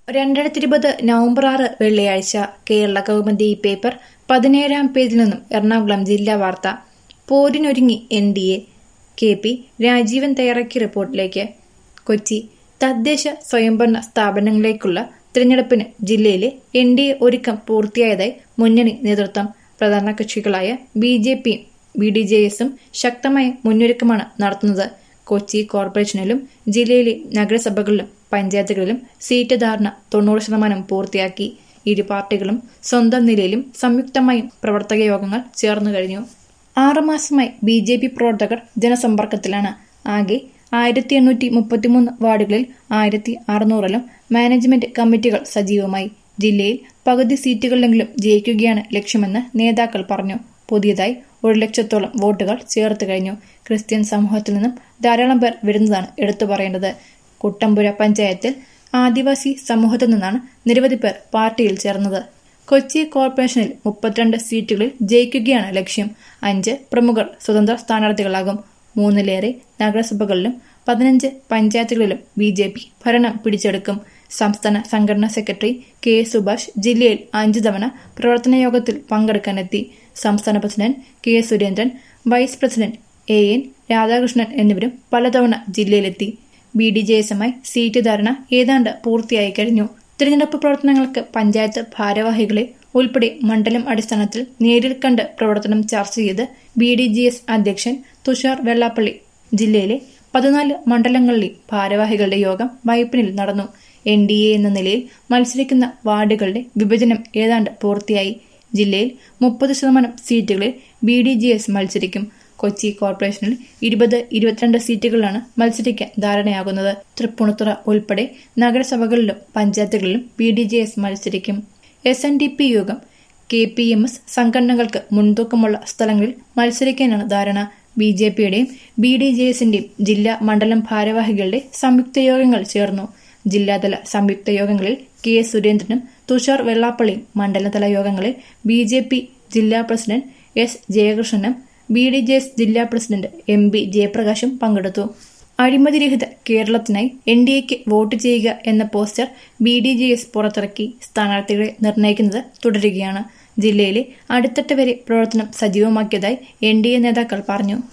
രണ്ടായിരത്തി ഇരുപത് നവംബർ ആറ് വെള്ളിയാഴ്ച കേരള കൗമുദി പേപ്പർ പതിനേഴാം പേജിൽ നിന്നും എറണാകുളം ജില്ലാ വാർത്ത പോരിനൊരുങ്ങി N D A K P Rajeevan തയ്യാറാക്കിയ റിപ്പോർട്ടിലേക്ക് കൊച്ചി തദ്ദേശ സ്വയംഭരണ സ്ഥാപനങ്ങളിലേക്കുള്ള തിരഞ്ഞെടുപ്പിന് ജില്ലയിലെ എൻ ഡി എ ഒരുക്കം പൂർത്തിയായതായി മുന്നണി നേതൃത്വം പ്രധാന കക്ഷികളായ ബി ജെ പിയും ബി ഡി ജെ എസും ശക്തമായ മുന്നൊരുക്കമാണ് നടത്തുന്നത് കൊച്ചി കോർപ്പറേഷനിലും ജില്ലയിലെ നഗരസഭകളിലും പഞ്ചായത്തുകളിലും സീറ്റ് ധാരണ തൊണ്ണൂറ് ശതമാനം പൂർത്തിയാക്കി ഇരു പാർട്ടികളും സ്വന്തം നിലയിലും സംയുക്തമായും പ്രവർത്തക യോഗങ്ങൾ ചേർന്നു കഴിഞ്ഞു ആറുമാസമായി ബി ജെ പി പ്രവർത്തകർ ജനസമ്പർക്കത്തിലാണ് ആകെ ആയിരത്തി എണ്ണൂറ്റി മുപ്പത്തിമൂന്ന് വാർഡുകളിൽ ആയിരത്തി അറുന്നൂറിലും മാനേജ്മെന്റ് കമ്മിറ്റികൾ സജീവമായി ജില്ലയിൽ പകുതി സീറ്റുകളിലെങ്കിലും ജയിക്കുകയാണ് ലക്ഷ്യമെന്ന് നേതാക്കൾ പറഞ്ഞു പുതിയതായി ഒരു ലക്ഷത്തോളം വോട്ടുകൾ ചേർത്ത് കഴിഞ്ഞു ക്രിസ്ത്യൻ സമൂഹത്തിൽ നിന്നും ധാരാളം പേർ വരുന്നതാണ് എടുത്തു പറയേണ്ടത് കുട്ടമ്പുര പഞ്ചായത്തിൽ ആദിവാസി സമൂഹത്തിൽ നിന്നാണ് നിരവധി പേർ പാർട്ടിയിൽ ചേർന്നത് കൊച്ചി കോർപ്പറേഷനിൽ മുപ്പത്തിരണ്ട് സീറ്റുകളിൽ ജയിക്കുകയാണ് ലക്ഷ്യം അഞ്ച് പ്രമുഖർ സ്വതന്ത്ര സ്ഥാനാർത്ഥികളാകും മൂന്നിലേറെ നഗരസഭകളിലും പതിനഞ്ച് പഞ്ചായത്തുകളിലും ബി ജെ പി ഭരണം പിടിച്ചെടുക്കും സംസ്ഥാന സംഘടനാ സെക്രട്ടറി കെ സുഭാഷ് ജില്ലയിൽ അഞ്ചു തവണ പ്രവർത്തന യോഗത്തിൽ പങ്കെടുക്കാനെത്തി സംസ്ഥാന president K Surendran vice president A N Radhakrishnan എന്നിവരും പലതവണ ജില്ലയിലെത്തി ബി ഡി ജെ എസുമായി സീറ്റ് ധാരണ ഏതാണ്ട് പൂർത്തിയായി കഴിഞ്ഞു തിരഞ്ഞെടുപ്പ് പ്രവർത്തനങ്ങൾക്ക് പഞ്ചായത്ത് ഭാരവാഹികളെ ഉൾപ്പെടെ മണ്ഡലം അടിസ്ഥാനത്തിൽ നേരിൽ കണ്ട് പ്രവർത്തനം ചർച്ച ചെയ്ത് ബി ഡി ജി എസ് അധ്യക്ഷൻ തുഷാർ വെള്ളാപ്പള്ളി ജില്ലയിലെ പതിനാല് മണ്ഡലങ്ങളിലെ ഭാരവാഹികളുടെ യോഗം വൈപ്പിനിൽ നടന്നു എൻ ഡി എ എന്ന നിലയിൽ മത്സരിക്കുന്ന വാർഡുകളുടെ വിഭജനം ഏതാണ്ട് പൂർത്തിയായി ജില്ലയിൽ മുപ്പത് ശതമാനം സീറ്റുകളിൽ ബി ഡി ജി എസ് മത്സരിക്കും കൊച്ചി കോർപ്പറേഷനിൽ ഇരുപത് ഇരുപത്തിരണ്ട് സീറ്റുകളിലാണ് മത്സരിക്കാൻ ധാരണയാകുന്നത് തൃപ്പൂണിത്തുറ ഉൾപ്പെടെ നഗരസഭകളിലും പഞ്ചായത്തുകളിലും ബി ഡി ജെ എസ് മത്സരിക്കും S N D P Yogam K P M S സംഘടനകൾക്ക് മുൻതൂക്കമുള്ള സ്ഥലങ്ങളിൽ മത്സരിക്കാനാണ് ധാരണ ബി ജെ പിയുടെയും ബി ഡി ജെ എസിന്റെയും ജില്ലാ മണ്ഡലം ഭാരവാഹികളുടെ സംയുക്ത യോഗങ്ങൾ ചേർന്നു ജില്ലാതല സംയുക്ത യോഗങ്ങളിൽ കെ എസ് സുരേന്ദ്രനും തുഷാർ വെള്ളാപ്പള്ളിയും മണ്ഡലതല യോഗങ്ങളിൽ ബി ജെ പി ജില്ലാ പ്രസിഡന്റ് എസ് ജയകൃഷ്ണനും ബി ഡി ജെ എസ് ജില്ലാ പ്രസിഡന്റ് എം ബി ജയപ്രകാശും പങ്കെടുത്തു അഴിമതിരഹിത കേരളത്തിനായി എൻ ഡി എക്ക് വോട്ട് ചെയ്യുക എന്ന poster B D J S പുറത്തിറക്കി സ്ഥാനാർത്ഥികളെ നിർണ്ണയിക്കുന്നത് തുടരുകയാണ് ജില്ലയിലെ അടിത്തട്ട് വരെ പ്രവർത്തനം സജീവമാക്കിയതായി എൻ ഡി എ നേതാക്കൾ പറഞ്ഞു